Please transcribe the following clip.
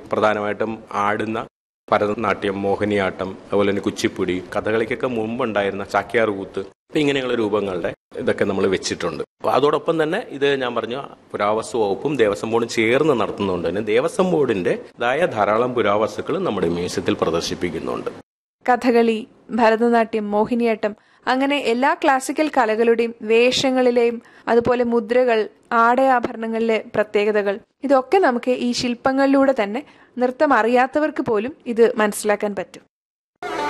പ്രധാനമായിട്ടും ആടുന്ന ഭരതനാട്യം മോഹിനിയാട്ടം അതുപോലെ തന്നെ കുച്ചിപ്പുടി കഥകളിക്കൊക്കെ മുമ്പുണ്ടായിരുന്ന ചാക്യാർ കൂത്ത് ഇപ്പൊ ഇങ്ങനെയുള്ള രൂപങ്ങളുടെ ഇതൊക്കെ നമ്മൾ വെച്ചിട്ടുണ്ട് അപ്പൊ അതോടൊപ്പം തന്നെ ഇത് ഞാൻ പറഞ്ഞു പുരാവസ്തു വകുപ്പും ദേവസ്വം ബോർഡും ചേർന്ന് നടത്തുന്നതുകൊണ്ട് തന്നെ ദേവസ്വം ബോർഡിന്റെതായ ധാരാളം പുരാവസ്തുക്കൾ നമ്മുടെ മ്യൂസിയത്തിൽ പ്രദർശിപ്പിക്കുന്നുണ്ട് കഥകളി ഭരതനാട്യം മോഹിനിയാട്ടം അങ്ങനെ എല്ലാ ക്ലാസിക്കൽ കലകളുടെയും വേഷങ്ങളിലെയും അതുപോലെ മുദ്രകൾ ആടയാഭരണങ്ങളിലെ പ്രത്യേകതകൾ ഇതൊക്കെ നമുക്ക് ഈ ശില്പങ്ങളിലൂടെ തന്നെ നൃത്തം അറിയാത്തവർക്ക് പോലും ഇത് മനസ്സിലാക്കാൻ പറ്റും